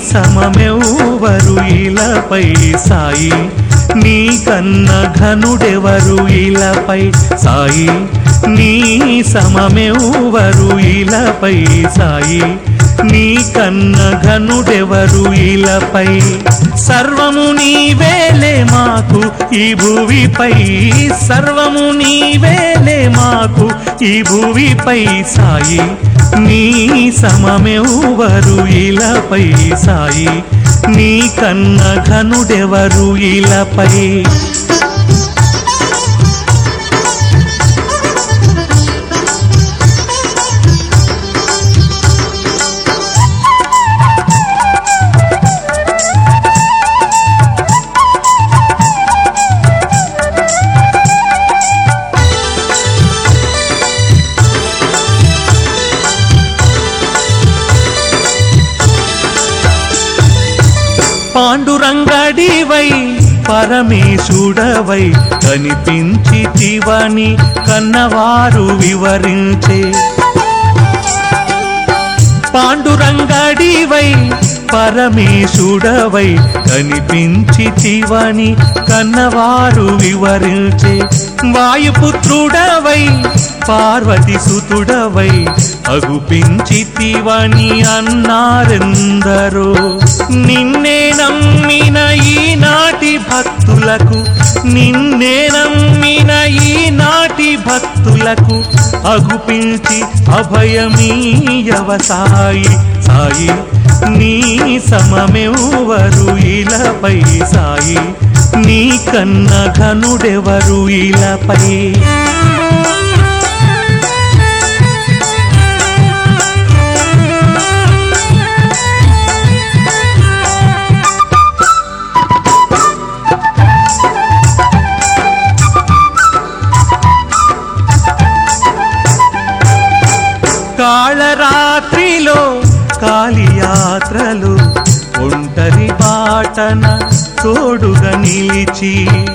సమమెవ్వరు ఇలపై సాయి నీ కన్న ఘనుడెవరు ఇలపై సాయి నీ సమమెవ్వరు ఇలపై సాయి నీ కన్న ఘనుడెవరు ఇలపై సర్వము నీవేలే మాకు ఈ భువిపై సర్వము నీవేలే మాకు ఈ భువిపై సాయి నీ సమమెవ్వరు ఇలపై సాయి నీ కన్న ఘనుడెవరు ఇలపై పాండురంగడివై పరమేశుడవై కనిపించితివని కన్నవారు వివరించే పాండురంగడివై పరమేశుడవై కనిపించితివని కన్నవారు వివరించే వాయుపుత్రుడవై పార్వతి సుతుడవై అగుపించితివని అన్నారెందరో నిన్నే నమ్మిన ఈనాటి భక్తులకు నిన్నే నమ్మిన ఈనాటి భక్తులకు అగుపించి అభయమీయవ సాయి సాయి నీ సమమెవ్వరు ఇలపై సాయి నీ కన్న ఘనుడెవరు ఇలపై కాళరాత్రిలో కాళియాత్రలు ఒంటరి బాటన తోడుగా నిలిచి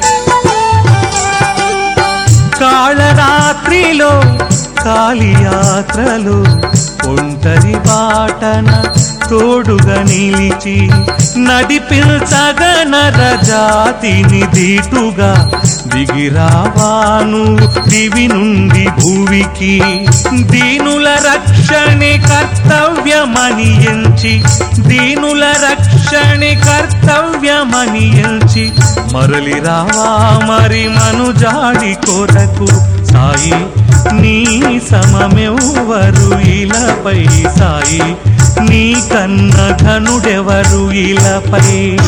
కాళరాత్రిలో కాళియాత్రలు ఒంటరి బాటన తోడుగా నిలిచి నడిపించగనర జాతిని దీటుగా దిగిరావాను దివి నుండి భూమికి దీనుల రక్షణే కర్తవ్యమని ఎంచి దీనుల రక్షణే కర్తవ్యమని ఎంచి మరలి రావా మరి మనుజాడి కొరకు సాయి నీ సమమెవ్వరు ఇలపై సాయి నీ కన్న ఘనుడెవరు ఇలపై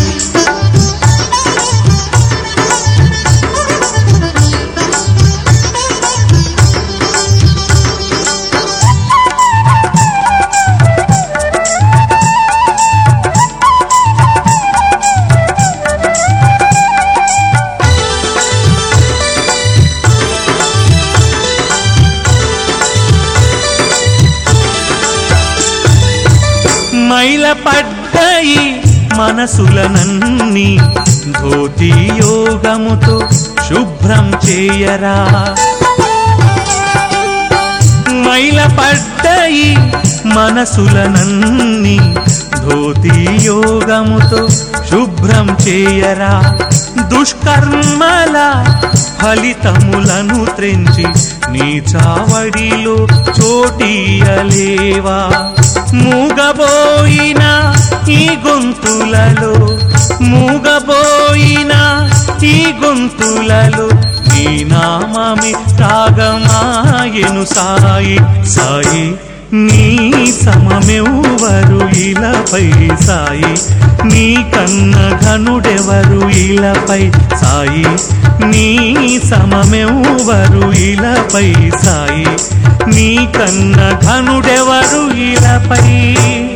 మైల పడ్డాయి మనసులనన్ని ధోతి యోగముతో శుభ్రం చేయరా మైల పడ్డాయి మనసులనన్ని ధోతి యోగముతో శుభ్రం చేయరా దుష్కర్మల ఫలితములను త్రెంచి నీ చావడిలో చోటీయలేవా మూగబోయిన ఈ గొంతులలో మూగబోయిన ఈ గొంతులలో నీ నామమి రాగమాయను సాయి సాయి నీ సమమెవ్వరు ఇలపై సాయి నీ కన్న ఘనుడెవరు ఇలపై సాయి నీ సమమెవ్వరు ఇలపై సాయి నీ కన్న ఘనుడెవరు ఇలపై